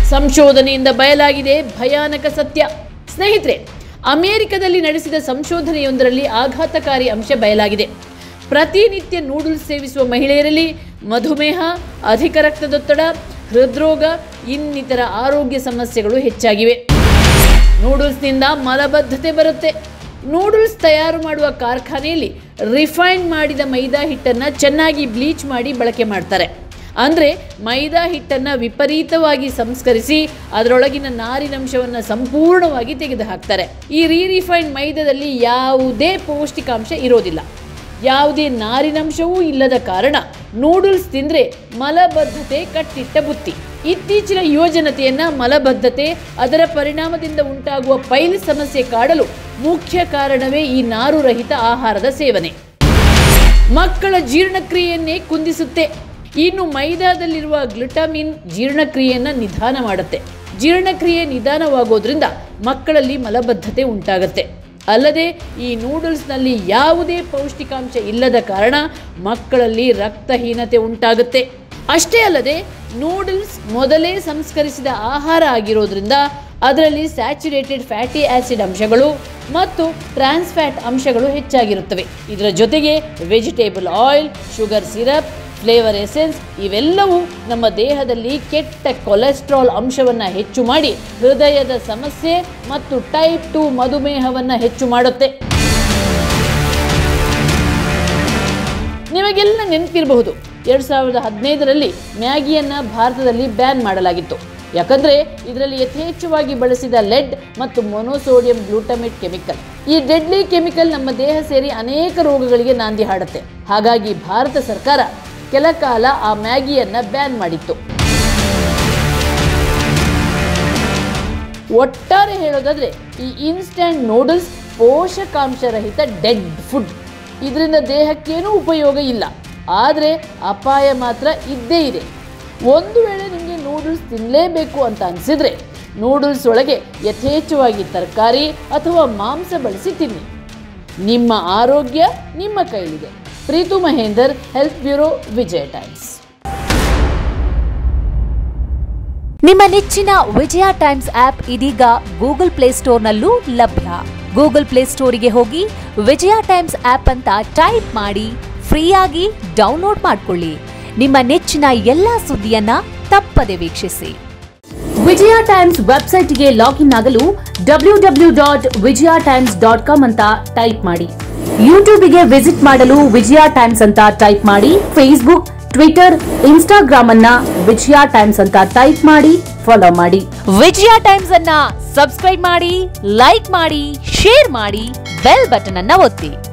ಸಂಶೋಧನೆಯಿಂದ ಬಯಲಾಗಿದೆ ಭಯಾನಕ ಸತ್ಯ ಸ್ನೇಹಿತರೆ ಅಮೆರಿಕದಲ್ಲಿ ನಡೆಸಿದ ಸಂಶೋಧನೆಯೊಂದರಲ್ಲಿ ಆಘಾತಕಾರಿ ಅಂಶ ಬಯಲಾಗಿದೆ ಪ್ರತಿನಿತ್ಯ ನೂಡಲ್ಸ್ ಸೇವಿಸುವ ಮಹಿಳೆಯರಲ್ಲಿ ಮಧುಮೇಹ ಅಧಿಕ ರಕ್ತದೊತ್ತಡ ಹೃದ್ರೋಗ ಇನ್ನಿತರ ಆರೋಗ್ಯ ಸಮಸ್ಯೆಗಳು ಹೆಚ್ಚಾಗಿವೆ ನೂಡಲ್ಸ್ನಿಂದ ಮಲಬದ್ಧತೆ ಬರುತ್ತೆ ನೂಡಲ್ಸ್ ತಯಾರು ಮಾಡುವ ಕಾರ್ಖಾನೆಯಲ್ಲಿ ರಿಫೈನ್ ಮಾಡಿದ ಮೈದಾ ಹಿಟ್ಟನ್ನು ಚೆನ್ನಾಗಿ ಬ್ಲೀಚ್ ಮಾಡಿ ಬಳಕೆ ಮಾಡ್ತಾರೆ ಅಂದರೆ ಮೈದಾ ಹಿಟ್ಟನ್ನು ವಿಪರೀತವಾಗಿ ಸಂಸ್ಕರಿಸಿ ಅದರೊಳಗಿನ ನಾರಿನಂಶವನ್ನು ಸಂಪೂರ್ಣವಾಗಿ ತೆಗೆದುಹಾಕ್ತಾರೆ ಈ ರೀ ರಿಫೈನ್ ಮೈದಾದಲ್ಲಿ ಯಾವುದೇ ಪೌಷ್ಟಿಕಾಂಶ ಇರೋದಿಲ್ಲ ಯಾವುದೇ ನಾರಿನಂಶವೂ ಇಲ್ಲದ ಕಾರಣ ನೂಡಲ್ಸ್ ತಿಂದರೆ ಮಲಬದ್ಧತೆ ಕಟ್ಟಿಟ್ಟ ಬುತ್ತಿ ಇತ್ತೀಚಿನ ಯುವಜನತೆಯನ್ನ ಮಲಬದ್ಧತೆ ಅದರ ಪರಿಣಾಮದಿಂದ ಉಂಟಾಗುವ ಪೈಲ್ ಸಮಸ್ಯೆ ಕಾಡಲು ಮುಖ್ಯ ಕಾರಣವೇ ಈ ನಾರು ರಹಿತ ಆಹಾರದ ಸೇವನೆ ಮಕ್ಕಳ ಜೀರ್ಣಕ್ರಿಯೆಯನ್ನೇ ಕುಂದಿಸುತ್ತೆ ಇನ್ನು ಮೈದಾದಲ್ಲಿರುವ ಗ್ಲುಟಾಮಿನ್ ಜೀರ್ಣಕ್ರಿಯೆಯನ್ನು ನಿಧಾನ ಮಾಡುತ್ತೆ ಜೀರ್ಣಕ್ರಿಯೆ ನಿಧಾನವಾಗೋದ್ರಿಂದ ಮಕ್ಕಳಲ್ಲಿ ಮಲಬದ್ಧತೆ ಉಂಟಾಗುತ್ತೆ ಅಲ್ಲದೆ ಈ ನೂಡಲ್ಸ್ನಲ್ಲಿ ಯಾವುದೇ ಪೌಷ್ಟಿಕಾಂಶ ಇಲ್ಲದ ಕಾರಣ ಮಕ್ಕಳಲ್ಲಿ ರಕ್ತಹೀನತೆ ಉಂಟಾಗುತ್ತೆ ಅಷ್ಟೇ ಅಲ್ಲದೆ ನೂಡಲ್ಸ್ ಮೊದಲೇ ಸಂಸ್ಕರಿಸಿದ ಆಹಾರ ಆಗಿರೋದ್ರಿಂದ ಅದರಲ್ಲಿ ಸ್ಯಾಚುರೇಟೆಡ್ ಫ್ಯಾಟಿ ಆಸಿಡ್ ಅಂಶಗಳು ಮತ್ತು ಟ್ರಾನ್ಸ್ ಫ್ಯಾಟ್ ಅಂಶಗಳು ಹೆಚ್ಚಾಗಿರುತ್ತವೆ ಇದರ ಜೊತೆಗೆ vegetable oil sugar syrup flavour essence ಇವೆಲ್ಲವೂ ನಮ್ಮ ದೇಹದಲ್ಲಿ ಕೆಟ್ಟ ಕೊಲೆಸ್ಟ್ರಾಲ್ ಅಂಶವನ್ನು ಹೆಚ್ಚು ಮಾಡಿ ಹೃದಯದ ಸಮಸ್ಯೆ ಮತ್ತು ಟೈಪ್ ಟು ಮಧುಮೇಹವನ್ನು ಹೆಚ್ಚು ಮಾಡುತ್ತೆ ನಿಮಗೆಲ್ಲ ನೆನಪಿರಬಹುದು ಎರಡು ಸಾವಿರದ ಹದಿನೈದರಲ್ಲಿ ಮ್ಯಾಗಿಯನ್ನು ಭಾರತದಲ್ಲಿ ಬ್ಯಾನ್ ಮಾಡಲಾಗಿತ್ತು ಯಾಕಂದರೆ ಇದರಲ್ಲಿ ಯಥೇಚ್ಛವಾಗಿ ಬಳಸಿದ ಲೆಡ್ ಮತ್ತು ಮೊನೋಸೋಡಿಯಂ ಗ್ಲೂಟಮೇಟ್ ಕೆಮಿಕಲ್ ಈ ಡೆಡ್ಲಿ ಕೆಮಿಕಲ್ ನಮ್ಮ ದೇಹ ಸೇರಿ ಅನೇಕ ರೋಗಗಳಿಗೆ ನಾಂದಿ ಹಾಡುತ್ತೆ ಹಾಗಾಗಿ ಭಾರತ ಸರ್ಕಾರ ಕೆಲ ಕಾಲ ಆ ಮ್ಯಾಗಿಯನ್ನು ಬ್ಯಾನ್ ಮಾಡಿತ್ತು ಒಟ್ಟಾರೆ ಹೇಳೋದಾದ್ರೆ ಈ ಇನ್ಸ್ಟಂಟ್ ನೂಡಲ್ಸ್ ಪೋಷಕಾಂಶರಹಿತ ಡೆಡ್ ಫುಡ್ ಇದರಿಂದ ದೇಹಕ್ಕೇನೂ ಉಪಯೋಗ ಇಲ್ಲ ಆದರೆ ಅಪಾಯ ಮಾತ್ರ ಇದ್ದೇ ಇದೆ ಒಂದು ವೇಳೆ ನಿಮಗೆ ನೂಡಲ್ಸ್ ತಿನ್ನಲೇಬೇಕು ಅಂತ ಅನಿಸಿದ್ರೆ ನೂಡಲ್ಸ್ ಒಳಗೆ ಯಥೇಚ್ಛವಾಗಿ ತರಕಾರಿ ಅಥವಾ ಮಾಂಸ ಬಳಸಿ ತಿನ್ನಿ ನಿಮ್ಮ ಆರೋಗ್ಯ ನಿಮ್ಮ ಕೈಲಿದೆ ಪ್ರೀತು ಮಹೇಂದರ್ ಹೆಲ್ತ್ ಬ್ಯೂರೋ ವಿಜಯ ಟೈಮ್ಸ್ ನಿಮ್ಮ ನೆಚ್ಚಿನ ವಿಜಯ ಟೈಮ್ಸ್ ಆಪ್ ಇದೀಗ ಗೂಗಲ್ ಪ್ಲೇಸ್ಟೋರ್ನಲ್ಲೂ ಲಭ್ಯ ಗೂಗಲ್ ಪ್ಲೇಸ್ಟೋರಿಗೆ ಹೋಗಿ ವಿಜಯ ಟೈಮ್ಸ್ ಆಪ್ ಅಂತ ಟೈಪ್ ಮಾಡಿ ಫ್ರೀಯಾಗಿ ಡೌನ್ಲೋಡ್ ಮಾಡಿಕೊಳ್ಳಿ ನಿಮ್ಮ ನೆಚ್ಚಿನ ಎಲ್ಲಾ ಸುದ್ದಿಯನ್ನ ತಪ್ಪದೆ ವೀಕ್ಷಿಸಿ ವಿಜಯ ಟೈಮ್ಸ್ ವೆಬ್ಸೈಟ್ಗೆ ಲಾಗಿನ್ ಆಗಲು W W dot Vijaya Times dot com ಅಂತ ಟೈಪ್ ಮಾಡಿ ಯೂಟ್ಯೂಬ್ಗೆ ವಿಸಿಟ್ ಮಾಡಲು ವಿಜಯ ಟೈಮ್ಸ್ ಅಂತ ಟೈಪ್ ಮಾಡಿ ಫೇಸ್ಬುಕ್ ಟ್ವಿಟರ್ ಇನ್ಸ್ಟಾಗ್ರಾಮ್ ಅನ್ನ ವಿಜಯ ಟೈಮ್ಸ್ ಅಂತ ಟೈಪ್ ಮಾಡಿ ಫಾಲೋ ಮಾಡಿ ವಿಜಯ ಟೈಮ್ಸ್ ಅನ್ನ ಸಬ್ಸ್ಕ್ರೈಬ್ ಮಾಡಿ ಲೈಕ್ ಮಾಡಿ ಶೇರ್ ಮಾಡಿ ಬೆಲ್ ಬಟನ್ ಅನ್ನ ಒತ್ತಿ